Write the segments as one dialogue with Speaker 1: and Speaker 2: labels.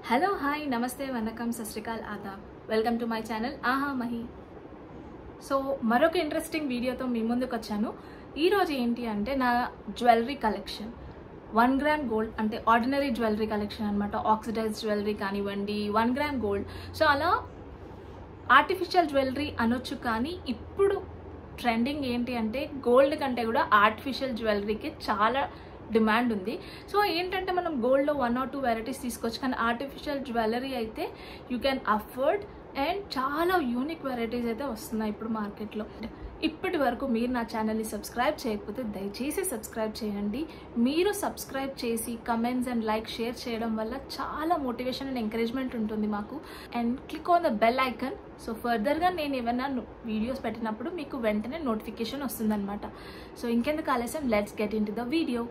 Speaker 1: hello hi నమస్తే వనకం సశ్రీకాల్ ఆదాబ్ వెల్కమ్ టు మై ఛానల్ ఆహా మహి సో మరొక ఇంట్రెస్టింగ్ వీడియోతో మీ ముందుకు వచ్చాను ఈరోజు ఏంటి అంటే నా jewellery collection one gram gold అంటే ఆర్డినరీ జ్యువెలరీ కలెక్షన్ అనమాట ఆక్సిడైజ్ జ్యువెలరీ కానివ్వండి వన్ గ్రామ్ గోల్డ్ సో అలా ఆర్టిఫిషియల్ జ్యువెలరీ అనొచ్చు కానీ ఇప్పుడు ట్రెండింగ్ ఏంటి అంటే గోల్డ్ కంటే కూడా ఆర్టిఫిషియల్ జ్యువెలరీకి చాలా డిమాండ్ ఉంది సో ఏంటంటే మనం గోల్డ్లో వన్ ఆర్ టూ వెరైటీస్ తీసుకోవచ్చు కానీ ఆర్టిఫిషియల్ జ్యువెలరీ అయితే యూ క్యాన్ అఫోర్డ్ అండ్ చాలా యూనిక్ వెరైటీస్ అయితే వస్తున్నాయి ఇప్పుడు మార్కెట్లో ఇప్పటి వరకు మీరు నా ఛానల్ని సబ్స్క్రైబ్ చేయకపోతే దయచేసి సబ్స్క్రైబ్ చేయండి మీరు సబ్స్క్రైబ్ చేసి కమెంట్స్ అండ్ లైక్ షేర్ చేయడం వల్ల చాలా మోటివేషన్ అండ్ ఎంకరేజ్మెంట్ ఉంటుంది మాకు and click on the bell icon so ఫర్దర్గా నేను ఏమైనా వీడియోస్ పెట్టినప్పుడు మీకు వెంటనే నోటిఫికేషన్ వస్తుందన్నమాట సో ఇంకెందుకు ఆలస్యం let's get into the video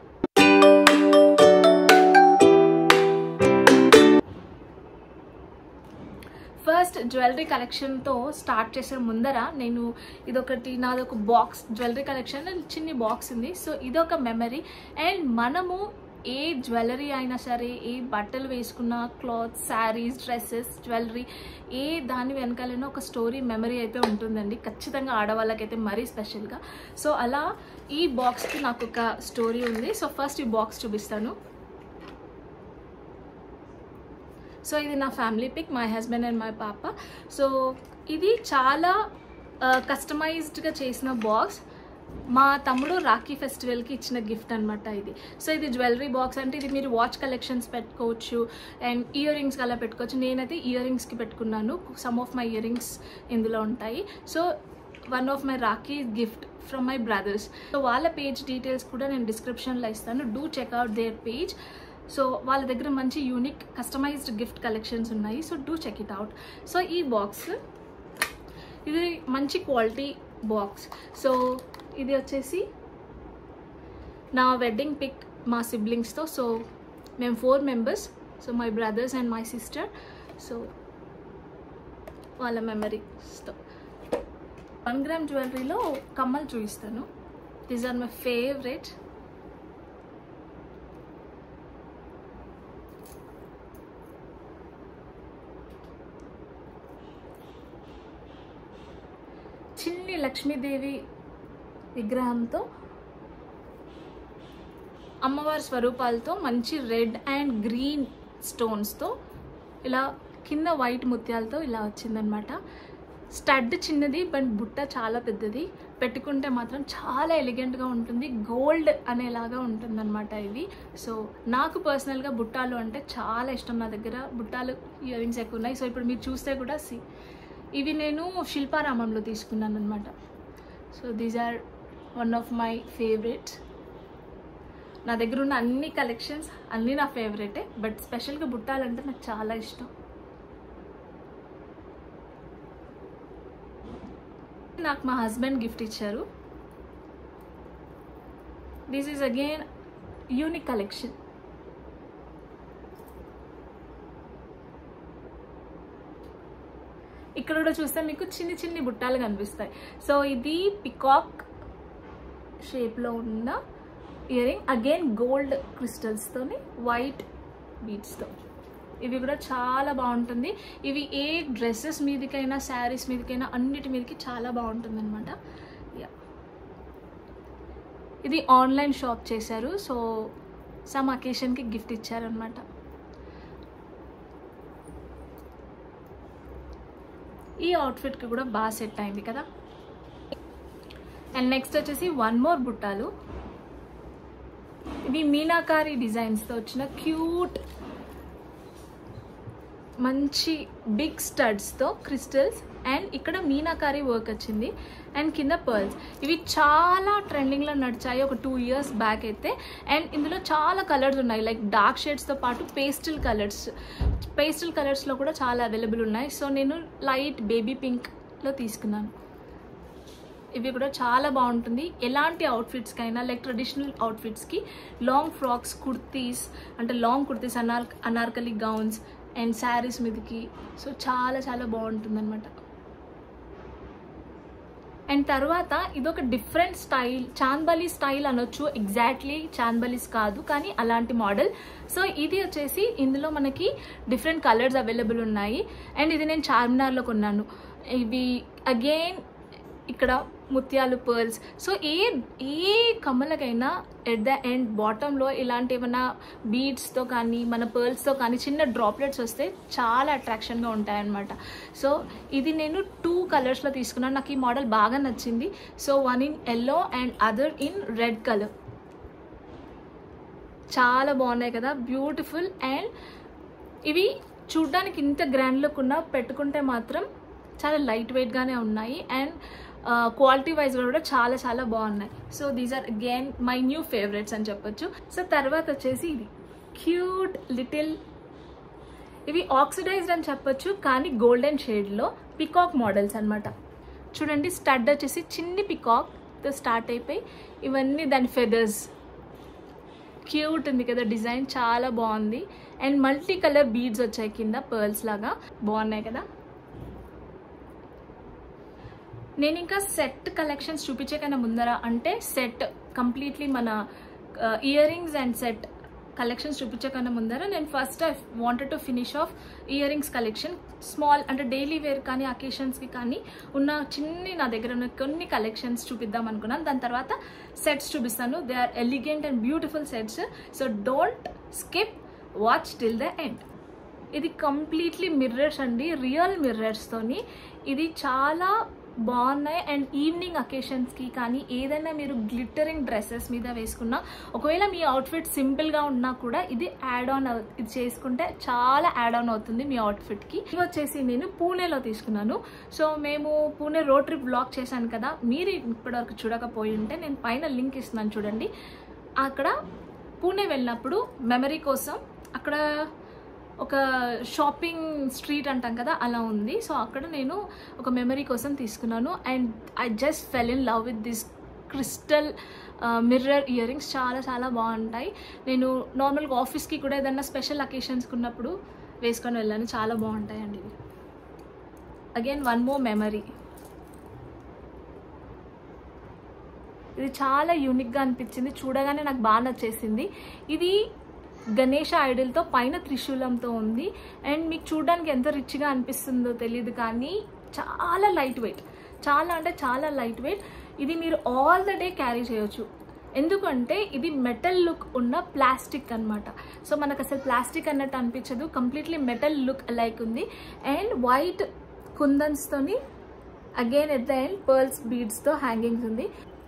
Speaker 1: first jewellery కలెక్షన్తో స్టార్ట్ చేసే ముందర నేను ఇదొకటి నాది ఒక బాక్స్ జ్యువెలరీ కలెక్షన్ చిన్ని బాక్స్ ఉంది సో ఇదొక మెమరీ అండ్ మనము ఏ జ్యువెలరీ అయినా సరే ఏ బట్టలు వేసుకున్న క్లాత్ శారీస్ డ్రెస్సెస్ జ్యువెలరీ ఏ దాని వెనకాలైనా ఒక స్టోరీ మెమరీ అయితే ఉంటుందండి ఖచ్చితంగా ఆడవాళ్ళకైతే మరీ స్పెషల్గా సో అలా ఈ బాక్స్కి నాకు ఒక స్టోరీ ఉంది సో ఫస్ట్ ఈ బాక్స్ చూపిస్తాను సో ఇది నా family pic my husband and my పాప సో ఇది చాలా కస్టమైజ్డ్గా చేసిన బాక్స్ మా తమ్ముడు రాఖీ ఫెస్టివల్కి ఇచ్చిన గిఫ్ట్ అనమాట ఇది సో ఇది జ్యువెలరీ బాక్స్ అంటే ఇది మీరు వాచ్ కలెక్షన్స్ పెట్టుకోవచ్చు అండ్ ఇయర్ రింగ్స్కి అలా పెట్టుకోవచ్చు నేనైతే ఇయర్ రింగ్స్కి పెట్టుకున్నాను some of my earrings ఇందులో ఉంటాయి so one of my rakhi gift from my brothers so వాళ్ళ పేజ్ డీటెయిల్స్ కూడా నేను డిస్క్రిప్షన్లో ఇస్తాను do check out their page so వాళ్ళ దగ్గర మంచి యూనిక్ కస్టమైజ్డ్ గిఫ్ట్ కలెక్షన్స్ ఉన్నాయి so do check it out so ఈ బాక్స్ ఇది మంచి క్వాలిటీ బాక్స్ సో ఇది వచ్చేసి నా వెడ్డింగ్ పిక్ మా సిబ్లింగ్స్తో సో మేము four members so my brothers and my sister so వాళ్ళ మెమరీస్తో వన్ గ్రామ్ జ్యువెలరీలో కమ్మలు చూపిస్తాను దీస్ ఆర్ మై ఫేవరెట్ చిన్ని లక్ష్మీదేవి విగ్రహంతో అమ్మవారి స్వరూపాలతో మంచి రెడ్ అండ్ గ్రీన్ స్టోన్స్తో ఇలా కింద వైట్ ముత్యాలతో ఇలా వచ్చిందనమాట స్టడ్ చిన్నది బట్ బుట్ట చాలా పెద్దది పెట్టుకుంటే మాత్రం చాలా ఎలిగెంట్గా ఉంటుంది గోల్డ్ అనేలాగా ఉంటుందన్నమాట ఇది సో నాకు పర్సనల్గా బుట్టాలు అంటే చాలా ఇష్టం నా దగ్గర బుట్టాలు ఇయర్ రింగ్స్ ఎక్కువ ఉన్నాయి సో ఇప్పుడు మీరు చూస్తే కూడా సి ఇవి నేను శిల్పారామంలో తీసుకున్నాను అనమాట so these are one of my favourites నా దగ్గర ఉన్న అన్ని కలెక్షన్స్ అన్నీ నా ఫేవరెటే బట్ స్పెషల్గా బుట్టాలంటే నాకు చాలా ఇష్టం నాకు మా హస్బెండ్ గిఫ్ట్ ఇచ్చారు this is again unique collection ఇక్కడ కూడా చూస్తే మీకు చిన్ని చిన్ని బుట్టాలు కనిపిస్తాయి సో ఇది పికాక్ షేప్లో ఉన్న ఇయర్ రింగ్ అగైన్ గోల్డ్ క్రిస్టల్స్తోని వైట్ బీడ్స్తో ఇవి కూడా చాలా బాగుంటుంది ఇవి ఏ డ్రెస్సెస్ మీదకైనా శారీస్ మీదకైనా అన్నిటి మీదకి చాలా బాగుంటుంది అనమాట ఇది ఆన్లైన్ షాప్ చేశారు సో సమ్ అకేషన్కి గిఫ్ట్ ఇచ్చారనమాట ఈ అవుట్ఫిట్కి కూడా బాగా సెట్ అయింది కదా అండ్ నెక్స్ట్ వచ్చేసి వన్ మోర్ బుట్టాలు ఇవి మీనాకారి డిజైన్స్తో వచ్చిన క్యూట్ మంచి బిగ్ స్టడ్స్తో క్రిస్టల్స్ అండ్ ఇక్కడ మీనాకారి వర్క్ వచ్చింది అండ్ కింద పర్ల్స్ ఇవి చాలా ట్రెండింగ్లో నడిచాయి ఒక టూ ఇయర్స్ బ్యాక్ అయితే అండ్ ఇందులో చాలా కలర్స్ ఉన్నాయి లైక్ డార్క్ షేడ్స్తో పాటు పేస్టల్ కలర్స్ పేస్టల్ కలర్స్లో కూడా చాలా అవైలబుల్ ఉన్నాయి సో నేను లైట్ బేబీ పింక్లో తీసుకున్నాను ఇవి కూడా చాలా బాగుంటుంది ఎలాంటి అవుట్ఫిట్స్కైనా లైక్ ట్రెడిషనల్ అవుట్ఫిట్స్కి లాంగ్ ఫ్రాక్స్ కుర్తీస్ అంటే long kurtis anar anarkali gowns and saris మీదకి సో చాలా చాలా బాగుంటుంది అనమాట అండ్ తర్వాత ఇదొక డిఫరెంట్ స్టైల్ చాందబలి స్టైల్ అనొచ్చు ఎగ్జాక్ట్లీ చాందబలీస్ కాదు కానీ అలాంటి మోడల్ సో ఇది వచ్చేసి ఇందులో మనకి డిఫరెంట్ కలర్స్ అవైలబుల్ ఉన్నాయి అండ్ ఇది నేను చార్మినార్లో కొన్నాను ఇవి అగైన్ ఇక్కడ ముత్యాలు పర్ల్స్ సో ఏ ఏ కమ్మలకైనా ఎట్ ద ఎండ్ బాటంలో ఇలాంటి ఏమైనా బీడ్స్తో కానీ మన పర్ల్స్తో కానీ చిన్న డ్రాప్లెట్స్ వస్తే చాలా అట్రాక్షన్గా ఉంటాయన్నమాట సో ఇది నేను టూ కలర్స్లో తీసుకున్నాను నాకు ఈ మోడల్ బాగా నచ్చింది so one in yellow and other in red colour చాలా బాగున్నాయి కదా బ్యూటిఫుల్ అండ్ ఇవి చూడ్డానికి ఇంత గ్రాండ్ లుక్ ఉన్నా పెట్టుకుంటే మాత్రం చాలా లైట్ వెయిట్గానే ఉన్నాయి అండ్ క్వాలిటీ వైజ్ కూడా చాలా చాలా బాగున్నాయి so these are again my new favourites అని చెప్పొచ్చు సో తర్వాత వచ్చేసి ఇది క్యూట్ లిటిల్ ఇవి ఆక్సిడైజ్డ్ అని చెప్పొచ్చు కానీ గోల్డెన్ షేడ్లో పికాక్ మోడల్స్ అన్నమాట చూడండి స్టడ్ వచ్చేసి చిన్ని పికాక్తో స్టార్ట్ అయిపోయి ఇవన్నీ దాని ఫెదర్స్ క్యూట్ ఉంది కదా డిజైన్ చాలా బాగుంది అండ్ మల్టీ కలర్ బీడ్స్ వచ్చాయి కింద పర్ల్స్ లాగా బాగున్నాయి కదా నేను ఇంకా సెట్ కలెక్షన్స్ చూపించే కన్నా ముందర అంటే సెట్ కంప్లీట్లీ మన earrings and set collections చూపించే కన్నా ముందర నేను first I wanted to finish off earrings collection small అంటే డైలీ వేర్ కానీ అకేషన్స్కి కానీ ఉన్న చిన్ని నా దగ్గర ఉన్న కొన్ని కలెక్షన్స్ చూపిద్దాం అనుకున్నాను దాని తర్వాత సెట్స్ చూపిస్తాను they are elegant and beautiful sets so don't skip watch till the end ఇది కంప్లీట్లీ మిర్రర్స్ అండి రియల్ మిర్రర్స్తోని ఇది చాలా బాగున్నాయి అండ్ ఈవినింగ్ అకేషన్స్కి కానీ ఏదైనా మీరు గ్లిటరింగ్ డ్రెస్సెస్ మీద వేసుకున్నా ఒకవేళ మీ అవుట్ఫిట్ సింపుల్గా ఉన్నా కూడా ఇది యాడ్ ఆన్ ఇది చేసుకుంటే చాలా యాడ్ ఆన్ అవుతుంది మీ అవుట్ఫిట్కి ఇది వచ్చేసి నేను పూణేలో తీసుకున్నాను సో మేము పూణే రోడ్ ట్రిప్ బ్లాక్ చేశాను కదా మీరు ఇప్పటివరకు చూడకపోయి ఉంటే నేను పైన లింక్ ఇస్తున్నాను చూడండి అక్కడ పూణే వెళ్ళినప్పుడు మెమరీ కోసం అక్కడ ఒక షాపింగ్ స్ట్రీట్ అంటాం కదా అలా ఉంది సో అక్కడ నేను ఒక మెమరీ కోసం తీసుకున్నాను and I just fell in love with this crystal mirror earrings చాలా చాలా బాగుంటాయి నేను నార్మల్గా ఆఫీస్కి కూడా ఏదైనా స్పెషల్ అకేషన్స్కి ఉన్నప్పుడు వేసుకొని వెళ్ళాను చాలా బాగుంటాయండి ఇవి అగైన్ వన్ మోర్ మెమరీ ఇది చాలా యూనిక్గా అనిపించింది చూడగానే నాకు బాగా నచ్చేసింది ఇది గణేష ఐడల్తో పైన త్రిశూలంతో ఉంది అండ్ మీకు చూడడానికి ఎంత రిచ్గా అనిపిస్తుందో తెలియదు కానీ చాలా లైట్ వెయిట్ చాలా అంటే చాలా లైట్ వెయిట్ ఇది మీరు ఆల్ ద డే క్యారీ చేయొచ్చు ఎందుకంటే ఇది మెటల్ లుక్ ఉన్న ప్లాస్టిక్ అన్నమాట సో మనకు అసలు ప్లాస్టిక్ అన్నట్టు అనిపించదు కంప్లీట్లీ మెటల్ లుక్ లైక్ ఉంది అండ్ వైట్ కుందన్స్తోని again at the end pearls బీడ్స్తో హ్యాంగింగ్స్ ఉంది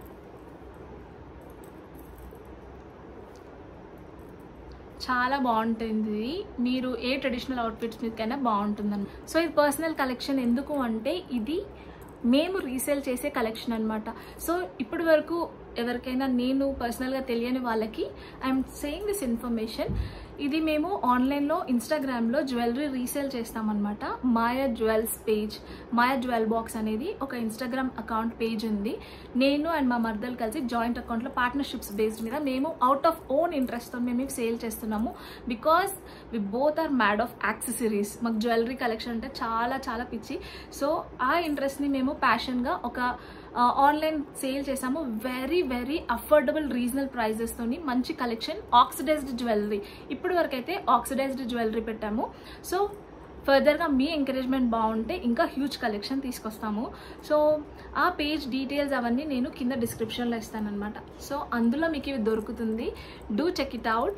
Speaker 1: చాలా బాగుంటుంది మీరు ఏ ట్రెడిషనల్ అవుట్ఫిట్స్ మీదకైనా బాగుంటుందని సో ఇది పర్సనల్ కలెక్షన్ ఎందుకు అంటే ఇది మేము రీసేల్ చేసే కలెక్షన్ అనమాట సో ఇప్పటి వరకు ఎవరికైనా నేను పర్సనల్గా తెలియని వాళ్ళకి ఐఎమ్ సేయింగ్ దిస్ ఇన్ఫర్మేషన్ ఇది మేము ఆన్లైన్లో ఇన్స్టాగ్రామ్లో జ్యువెలరీ రీసేల్ చేస్తామన్నమాట Maya jewels page Maya jewel box అనేది ఒక ఇన్స్టాగ్రామ్ అకౌంట్ పేజ్ ఉంది నేను అండ్ మా మర్దలు కలిసి జాయింట్ అకౌంట్లో పార్ట్నర్షిప్స్ బేస్డ్ మీద మేము అవుట్ ఆఫ్ ఓన్ ఇంట్రెస్ట్తో మేము సేల్ చేస్తున్నాము because we both are mad of accessories మాకు జ్యువెలరీ కలెక్షన్ అంటే చాలా చాలా పిచ్చి సో ఆ ఇంట్రెస్ట్ని మేము ప్యాషన్గా ఒక ఆన్లైన్ సేల్ చేసాము వెరీ వెరీ అఫోర్డబుల్ రీజనల్ ప్రైజెస్తోని మంచి కలెక్షన్ ఆక్సిడైజ్డ్ జ్యువెలరీ ఇప్పటి వరకు అయితే ఆక్సిడైజ్డ్ జ్యువెలరీ పెట్టాము సో ఫర్దర్గా మీ ఎంకరేజ్మెంట్ బాగుంటే ఇంకా హ్యూజ్ కలెక్షన్ తీసుకొస్తాము సో ఆ పేజ్ డీటెయిల్స్ అవన్నీ నేను కింద డిస్క్రిప్షన్లో ఇస్తానన్నమాట సో అందులో మీకు ఇవి దొరుకుతుంది do check it out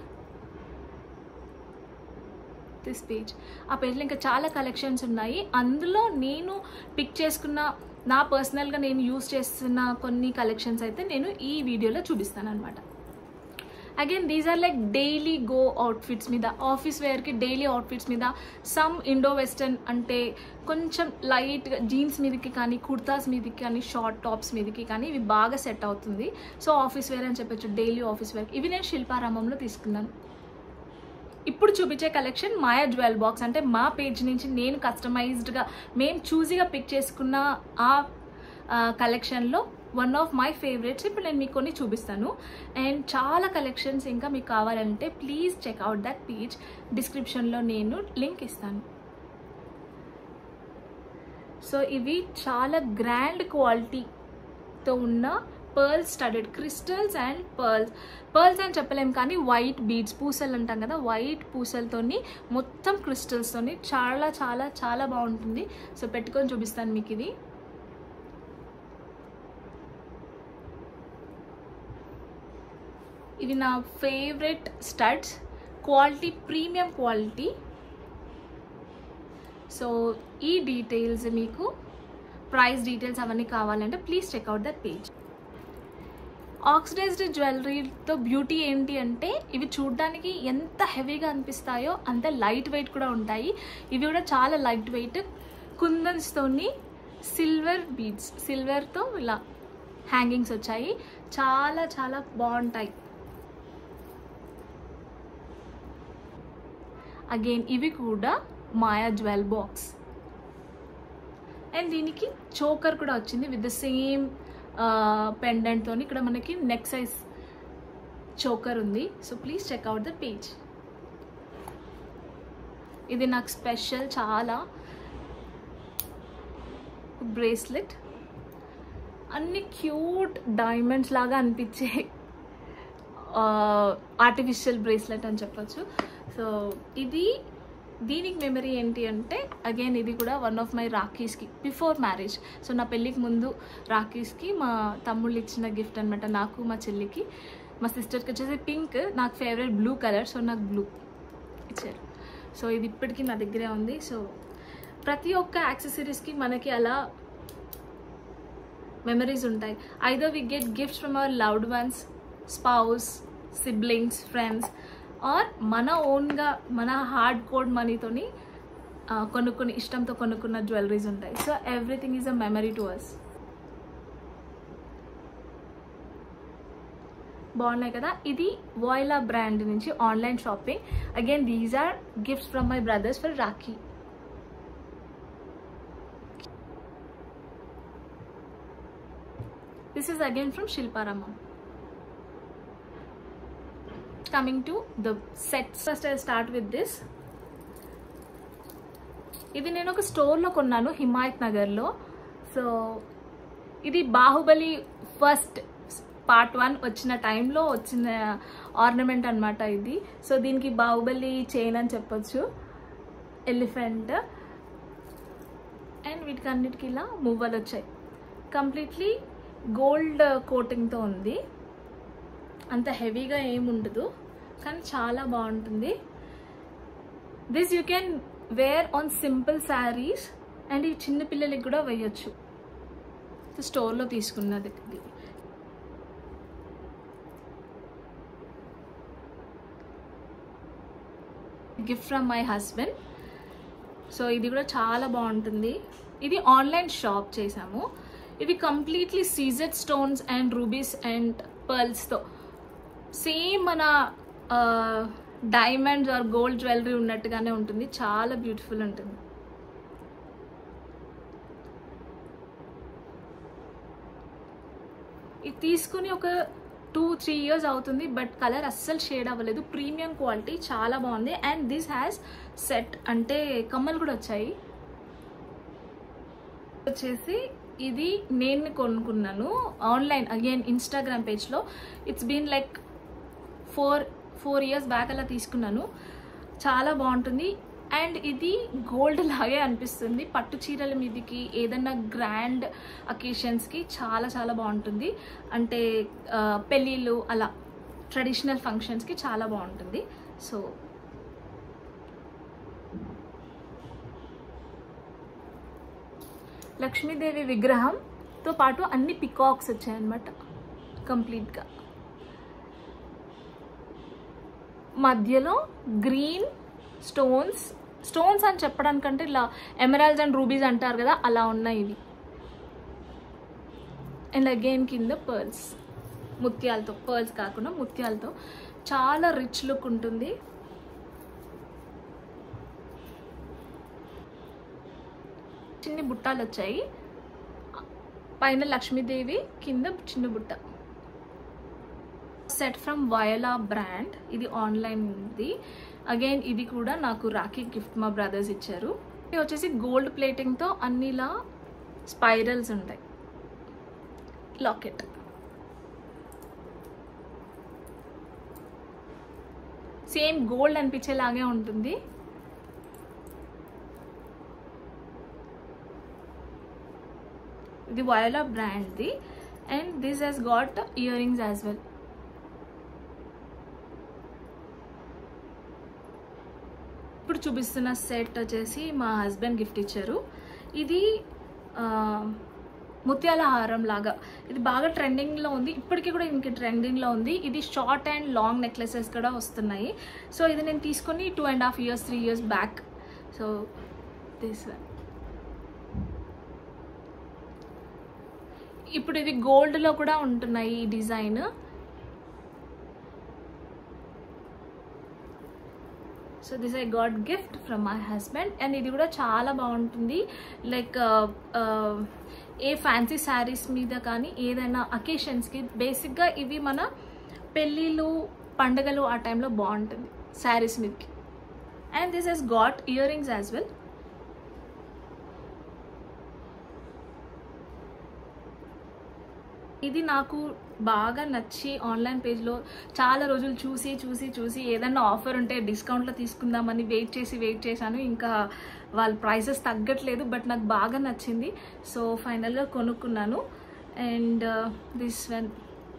Speaker 1: this page ఆ పేజ్లో ఇంకా చాలా కలెక్షన్స్ ఉన్నాయి అందులో నేను పిక్ చేసుకున్న నా పర్సనల్గా నేను యూస్ చేస్తున్న కొన్ని కలెక్షన్స్ అయితే నేను ఈ వీడియోలో చూపిస్తాను అనమాట again these are like daily go outfits మీద ఆఫీస్ వేర్కి డైలీ అవుట్ఫిట్స్ మీద సమ్ ఇండో వెస్టర్న్ అంటే కొంచెం లైట్గా జీన్స్ మీదకి కానీ కుర్తాస్ మీదకి కానీ షార్ట్ టాప్స్ మీదకి కానీ ఇవి బాగా సెట్ అవుతుంది సో ఆఫీస్ వేర్ అని చెప్పొచ్చు డైలీ ఆఫీస్ వేర్ ఇవి నేను శిల్పారామంలో తీసుకున్నాను ఇప్పుడు చూపించే కలెక్షన్ మాయా జ్యువెల్ బాక్స్ అంటే మా పేజ్ నుంచి నేను కస్టమైజ్డ్గా మేము చూజీగా పిక్ చేసుకున్న ఆ కలెక్షన్లో వన్ ఆఫ్ మై ఫేవరెట్స్ ఇప్పుడు నేను మీకు కొన్ని చూపిస్తాను అండ్ చాలా కలెక్షన్స్ ఇంకా మీకు కావాలంటే ప్లీజ్ చెక్అవుట్ దట్ పేజ్ డిస్క్రిప్షన్లో నేను లింక్ ఇస్తాను సో ఇవి చాలా గ్రాండ్ క్వాలిటీ తో ఉన్న pearls studded crystals and pearls pearls అని చెప్పలేం కానీ వైట్ బీడ్స్ పూసలు అంటాం కదా వైట్ పూసలతోని మొత్తం క్రిస్టల్స్తోని చాలా చాలా చాలా బాగుంటుంది సో పెట్టుకొని చూపిస్తాను మీకు ఇది ఇవి నా favourite studs quality premium quality so ఈ డీటెయిల్స్ మీకు ప్రైస్ డీటెయిల్స్ అవన్నీ కావాలంటే please check out that page oxidised జ్యువెలరీతో బ్యూటీ ఏంటి అంటే ఇవి చూడడానికి ఎంత హెవీగా అనిపిస్తాయో అంత లైట్ వెయిట్ కూడా ఉంటాయి ఇవి కూడా చాలా లైట్ వెయిట్ కుందన్స్తోని సిల్వర్ బీడ్స్ సిల్వర్తో ఇలా హ్యాంగింగ్స్ వచ్చాయి చాలా చాలా బాగుంటాయి అగైన్ ఇవి కూడా మాయా జ్యువెల్ బాక్స్ అండ్ దీనికి చోకర్ కూడా వచ్చింది విత్ ద సేమ్ పెండెంట్తో ఇక్కడ మనకి నెక్ సైజ్ చోకర్ ఉంది so please check out the page ఇది నాకు స్పెషల్ చాలా బ్రేస్లెట్ అన్ని క్యూట్ డైమండ్స్ లాగా అనిపించే ఆర్టిఫిషియల్ బ్రేస్లెట్ అని చెప్పొచ్చు సో ఇది దీనికి మెమరీ ఏంటి అంటే అగైన్ ఇది కూడా వన్ ఆఫ్ మై రాఖీస్కి బిఫోర్ మ్యారేజ్ సో నా పెళ్ళికి ముందు రాఖీస్కి మా తమ్ముళ్ళు ఇచ్చిన గిఫ్ట్ అనమాట నాకు మా చెల్లికి మా సిస్టర్కి వచ్చేసి పింక్ నాకు ఫేవరెట్ బ్లూ కలర్ సో నాకు బ్లూ ఇచ్చారు సో ఇది ఇప్పటికీ నా దగ్గరే ఉంది సో ప్రతి ఒక్క యాక్సెసరీస్కి మనకి అలా మెమరీస్ ఉంటాయి either we get gifts from our loved ones spouse siblings friends or మన ఓన్గా మన హార్డ్ కోడ్ మనీతోని కొనుక్కుని ఇష్టంతో కొనుక్కున్న జ్యువెలరీస్ ఉంటాయి so everything is a memory to us బాగున్నాయి కదా ఇది వాయిలా బ్రాండ్ నుంచి online shopping again these are gifts from my brothers for rakhi this is again from Shilparamam coming to the sets first i'll start with this ఇది నేను ఒక స్టోర్లో కొన్నాను హిమాయత్ నగర్లో సో ఇది బాహుబలి ఫస్ట్ పార్ట్ వన్ వచ్చిన టైంలో వచ్చిన ఆర్నమెంట్ అనమాట ఇది సో దీనికి బాహుబలి చైన్ అని చెప్పొచ్చు ఎలిఫెంట్ అండ్ వీటికి అన్నిటికీ ఇలా మూవలు వచ్చాయి కంప్లీట్లీ గోల్డ్ కోటింగ్తో ఉంది అంత హెవీగా ఏముండదు కానీ చాలా బాగుంటుంది this you can wear on simple saris and ఇవి చిన్న పిల్లలకి కూడా వేయచ్చు స్టోర్లో తీసుకున్నది ఇది gift from my husband so ఇది కూడా చాలా బాగుంటుంది ఇది ఆన్లైన్ షాప్ చేసాము ఇవి completely CZ stones and rubies and పర్ల్స్తో సేమ్ మన డైమండ్స్ ఆర్ గోల్డ్ జ్యువెలరీ ఉన్నట్టుగానే ఉంటుంది చాలా బ్యూటిఫుల్ ఉంటుంది ఇది తీసుకుని ఒక టూ త్రీ ఇయర్స్ అవుతుంది బట్ కలర్ అస్సలు షేడ్ అవ్వలేదు ప్రీమియం క్వాలిటీ చాలా బాగుంది అండ్ దిస్ హ్యాస్ సెట్ అంటే కమ్మలు కూడా వచ్చాయి వచ్చేసి ఇది నేను కొనుక్కున్నాను ఆన్లైన్ అగైన్ ఇన్స్టాగ్రామ్ పేజ్లో it's been like four four years back అలా తీసుకున్నాను చాలా బాగుంటుంది అండ్ ఇది గోల్డ్ లాగే అనిపిస్తుంది పట్టు చీరల మీదకి ఏదన్నా గ్రాండ్ అకేషన్స్కి చాలా చాలా బాగుంటుంది అంటే పెళ్ళిళ్ళు అలా ట్రెడిషనల్ ఫంక్షన్స్కి చాలా బాగుంటుంది సో లక్ష్మీదేవి విగ్రహంతో పాటు అన్ని పికాక్స్ వచ్చాయన్నమాట కంప్లీట్గా మధ్యలో గ్రీన్ స్టోన్స్ స్టోన్స్ అని చెప్పడానికంటే ఇలా ఎమరాల్స్ అండ్ రూబీస్ అంటారు కదా అలా ఉన్నాయి ఇవి అండ్ అగైన్ కింద పర్ల్స్ ముత్యాలతో పర్ల్స్ కాకుండా ముత్యాలతో చాలా రిచ్ లుక్ ఉంటుంది చిన్ని బుట్టాలు వచ్చాయి పైన లక్ష్మీదేవి కింద చిన్న బుట్ట సెట్ ఫ్రమ్ వయలా బ్రాండ్ ఇది ఆన్లైన్ ఉంది అగైన్ ఇది కూడా నాకు రాఖీ గిఫ్ట్ మా బ్రదర్స్ ఇచ్చారు ఇది వచ్చేసి గోల్డ్ ప్లేటింగ్తో అన్నిలా స్పైరల్స్ ఉంటాయి లాకెట్ సేమ్ గోల్డ్ అనిపించేలాగే ఉంటుంది ఇది వయలా బ్రాండ్ది and this has got earrings as well ఇప్పుడు చూపిస్తున్న సెట్ వచ్చేసి మా హస్బెండ్ గిఫ్ట్ ఇచ్చారు ఇది ఆ, ముత్యాల హారం లాగా ఇది బాగా ట్రెండింగ్లో ఉంది ఇప్పటికీ కూడా ఇంక ట్రెండింగ్లో ఉంది ఇది షార్ట్ అండ్ లాంగ్ నెక్లెసెస్ కూడా వస్తున్నాయి సో ఇది నేను తీసుకొని two and half years three years back so this one ఇప్పుడు ఇది గోల్డ్లో కూడా ఉంటున్నాయి ఈ design so this I got gift from my husband and ఇది కూడా చాలా బాగుంటుంది లైక్ ఏ ఫ్యాన్సీ శారీస్ మీద కానీ ఏదైనా అకేషన్స్కి బేసిక్గా ఇవి మన పెళ్ళిళ్ళు పండగలు ఆ టైంలో బాగుంటుంది శారీస్ మీదకి and this has got earrings as well ఇది నాకు బాగా నచ్చి ఆన్లైన్ పేజ్లో చాలా రోజులు చూసి చూసి చూసి ఏదన్నా ఆఫర్ ఉంటే డిస్కౌంట్లో తీసుకుందామని వెయిట్ చేసి వెయిట్ చేశాను ఇంకా వాళ్ళ ప్రైసెస్ తగ్గట్లేదు బట్ నాకు బాగా నచ్చింది సో ఫైనల్గా కొనుక్కున్నాను and this one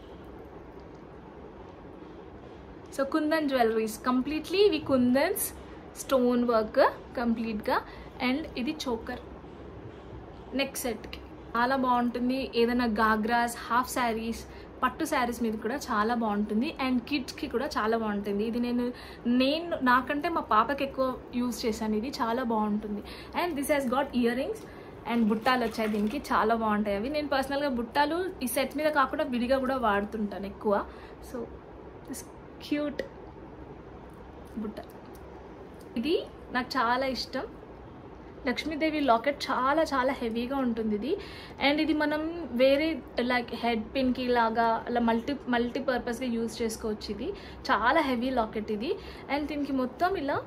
Speaker 1: so kundan jewelleries completely ఇవి కుందన్స్ స్టోన్ వర్క్ కంప్లీట్గా అండ్ ఇది చోకర్ నెక్ సెట్కి చాలా బాగుంటుంది ఏదైనా గాగ్రాస్ హాఫ్ శారీస్ పట్టు శారీస్ మీద కూడా చాలా బాగుంటుంది అండ్ కిడ్స్కి కూడా చాలా బాగుంటుంది ఇది నేను నేను నాకంటే మా పాపకి ఎక్కువ యూజ్ చేశాను ఇది చాలా బాగుంటుంది and this has got earrings and బుట్టాలు వచ్చాయి దీనికి చాలా బాగుంటాయి అవి నేను పర్సనల్గా బుట్టాలు ఈ సెట్ మీద కాకుండా విడిగా కూడా వాడుతుంటాను ఎక్కువ సో దిస్ క్యూట్ బుట్ట ఇది నాకు చాలా ఇష్టం లక్ష్మీదేవి లాకెట్ చాలా చాలా హెవీగా ఉంటుంది ఇది అండ్ ఇది మనం వేరే లైక్ హెడ్ పిన్కి లాగా అలా మల్టీ మల్టీపర్పస్గా యూజ్ చేసుకోవచ్చు ఇది చాలా హెవీ లాకెట్ ఇది అండ్ దీనికి మొత్తం ఇలా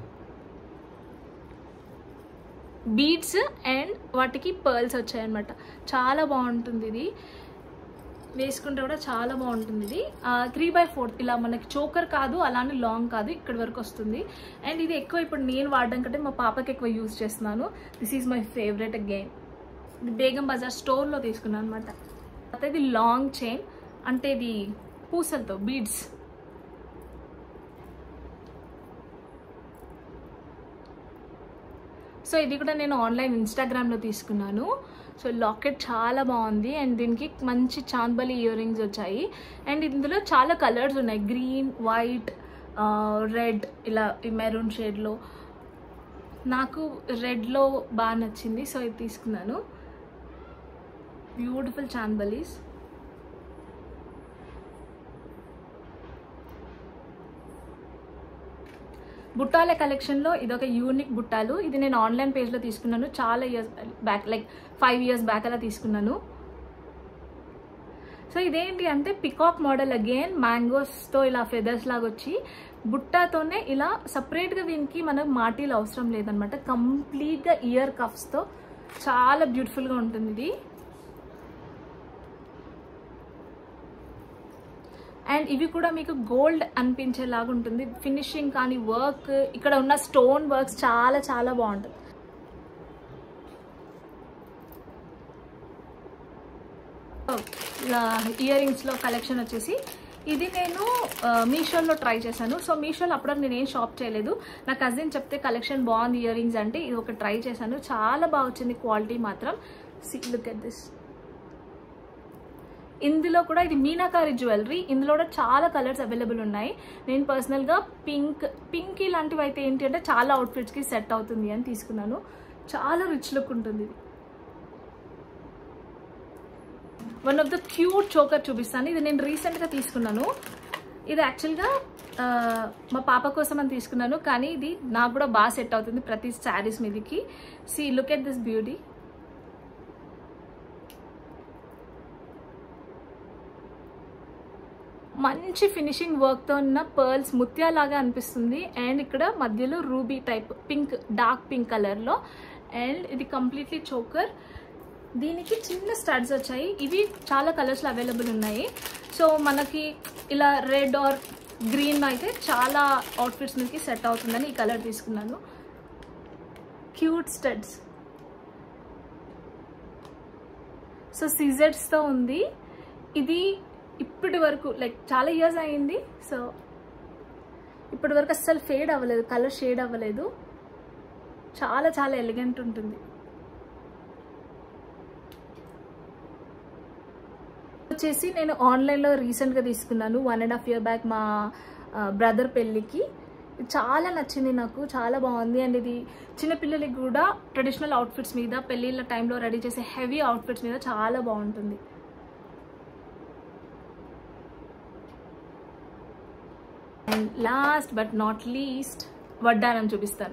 Speaker 1: బీడ్స్ అండ్ వాటికి పర్ల్స్ వచ్చాయన్నమాట చాలా బాగుంటుంది ఇది వేసుకుంటే కూడా చాలా బాగుంటుంది ఇది త్రీ బై ఫోర్ ఇలా మనకి చోకర్ కాదు అలానే లాంగ్ కాదు ఇక్కడ వరకు వస్తుంది అండ్ ఇది ఎక్కువ ఇప్పుడు నేను వాడడం కంటే మా పాపకి ఎక్కువ యూజ్ చేస్తున్నాను this is my favourite again ఇది బేగం బజార్ స్టోర్లో తీసుకున్నాను అనమాట తర్వాత ఇది లాంగ్ చైన్ అంటే ఇది పూసలతో బీడ్స్ సో ఇది కూడా నేను ఆన్లైన్ ఇన్స్టాగ్రామ్లో తీసుకున్నాను సో లాకెట్ చాలా బాగుంది అండ్ దీనికి మంచి చాందబలి ఇయర్ రింగ్స్ వచ్చాయి అండ్ ఇందులో చాలా కలర్స్ ఉన్నాయి గ్రీన్ వైట్ రెడ్ ఇలా మెరూన్ షేడ్లో నాకు రెడ్లో బాగా నచ్చింది సో ఇది తీసుకున్నాను బ్యూటిఫుల్ చాందబలీస్ బుట్టాల కలెక్షన్లో ఇది ఒక యూనిక్ బుట్టాలు ఇది నేను ఆన్లైన్ పేజ్లో తీసుకున్నాను చాలా years back like five years back అలా తీసుకున్నాను సో ఇదేంటి అంటే పికాక్ మోడల్ అగైన్ మ్యాంగోస్తో ఇలా ఫెదర్స్ లాగా వచ్చి బుట్టాతోనే ఇలా సపరేట్గా దీనికి మనకు మాటీలు అవసరం లేదనమాట కంప్లీట్గా ఇయర్ కఫ్స్తో చాలా బ్యూటిఫుల్గా ఉంటుంది ఇది అండ్ ఇవి కూడా మీకు గోల్డ్ అనిపించేలాగా ఉంటుంది ఫినిషింగ్ కానీ వర్క్ ఇక్కడ ఉన్న స్టోన్ వర్క్స్ చాలా చాలా బాగుంటుంది ఇయర్ రింగ్స్లో కలెక్షన్ వచ్చేసి ఇది నేను మీషోలో ట్రై చేశాను సో మీషోలో అప్పుడు నేను ఏం షాప్ చేయలేదు నా కజిన్ చెప్తే కలెక్షన్ బాగుంది ఇయర్ రింగ్స్ అంటే ఇది ఒక ట్రై చేశాను చాలా బాగా వచ్చింది క్వాలిటీ మాత్రం లుక్ ఎట్ దిస్ ఇందులో కూడా ఇది మీనాకారి జ్యువెలరీ ఇందులో కూడా చాలా కలర్స్ అవైలబుల్ ఉన్నాయి నేను పర్సనల్గా పింక్ పింక్ ఇలాంటివి అయితే ఏంటి అంటే చాలా అవుట్ఫిట్స్కి సెట్ అవుతుంది అని తీసుకున్నాను చాలా రిచ్ లుక్ ఉంటుంది ఇది one of the cute choker చూపిస్తాను ఇది నేను రీసెంట్గా తీసుకున్నాను ఇది యాక్చువల్గా మా పాప కోసం అని తీసుకున్నాను కానీ ఇది నాకు కూడా బాగా సెట్ అవుతుంది ప్రతి శారీస్ మీదకి see look at this beauty మంచి ఫినిషింగ్ వర్క్తో ఉన్న పర్ల్స్ ముత్యాలాగా అనిపిస్తుంది అండ్ ఇక్కడ మధ్యలో ruby type pink dark pink కలర్లో అండ్ ఇది కంప్లీట్లీ చోకర్ దీనికి చిన్న స్టడ్స్ వచ్చాయి ఇవి చాలా కలర్స్లో అవైలబుల్ ఉన్నాయి సో మనకి ఇలా రెడ్ ఆర్ గ్రీన్ అయితే చాలా అవుట్ఫిట్స్ మీకు సెట్ అవుతుందని ఈ కలర్ తీసుకున్నాను క్యూట్ స్టడ్స్ సో సీజర్స్తో ఉంది ఇది ఇప్పటి వరకు లైక్ చాలా ఇయర్స్ అయింది సో ఇప్పటి వరకు అస్సలు ఫేడ్ అవ్వలేదు కలర్ షేడ్ అవ్వలేదు చాలా చాలా ఎలిగెంట్ ఉంటుంది వచ్చేసి నేను ఆన్లైన్లో రీసెంట్గా తీసుకున్నాను one and half year back మా బ్రదర్ పెళ్ళికి చాలా నచ్చింది నాకు చాలా బాగుంది అండ్ ఇది చిన్నపిల్లలకి కూడా ట్రెడిషనల్ అవుట్ఫిట్స్ మీద పెళ్ళిళ్ళ టైంలో రెడీ చేసే హెవీ అవుట్ఫిట్స్ మీద చాలా బాగుంటుంది and last but not least వడ్డానం చూపిస్తాను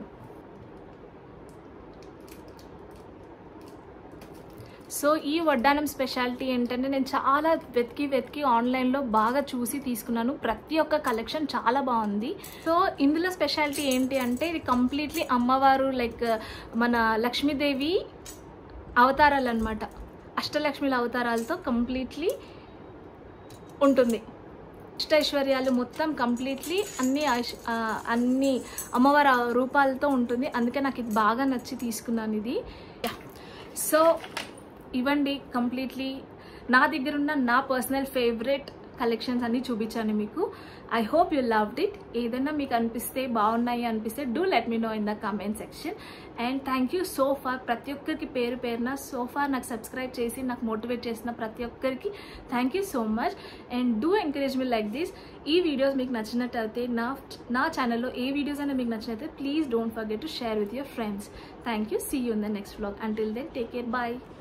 Speaker 1: సో ఈ వడ్డానం స్పెషాలిటీ ఏంటంటే నేను చాలా వెతికి వెతికి ఆన్లైన్లో బాగా చూసి తీసుకున్నాను ప్రతి ఒక్క కలెక్షన్ చాలా బాగుంది సో ఇందులో స్పెషాలిటీ ఏంటి అంటే ఇది కంప్లీట్లీ అమ్మవారు లైక్ మన లక్ష్మీదేవి అవతారాలు అనమాట అష్టలక్ష్మిల అవతారాలతో కంప్లీట్లీ ఉంటుంది అష్టైశ్వర్యాలు మొత్తం కంప్లీట్లీ అన్ని ఐశ్- ఆ, అన్ని అమ్మవారి రూపాలతో ఉంటుంది అందుకే నాకు ఇది బాగా నచ్చి తీసుకున్నాను ఇది సో ఇవ్వండి కంప్లీట్లీ నా దగ్గర ఉన్న నా పర్సనల్ ఫేవరెట్ కలెక్షన్స్ అన్ని చూపించాను మీకు I hope you loved it ఏదైనా మీకు అనిపిస్తే బాగున్నాయి అనిపిస్తే do let me know in the comment section and thank you so far ప్రతి ఒక్కరికి పేరు పేరున సో ఫార్ నాకు సబ్స్క్రైబ్ చేసి నాకు మోటివేట్ చేసిన ప్రతి ఒక్కరికి thank you so much and do encourage me like this ఈ వీడియోస్ మీకు నచ్చినట్టయితే నా నా ఛానల్లో ఏ వీడియోస్ అయినా మీకు నచ్చినట్లయితే please don't forget to share with your friends thank you see you in the next vlog until then take care bye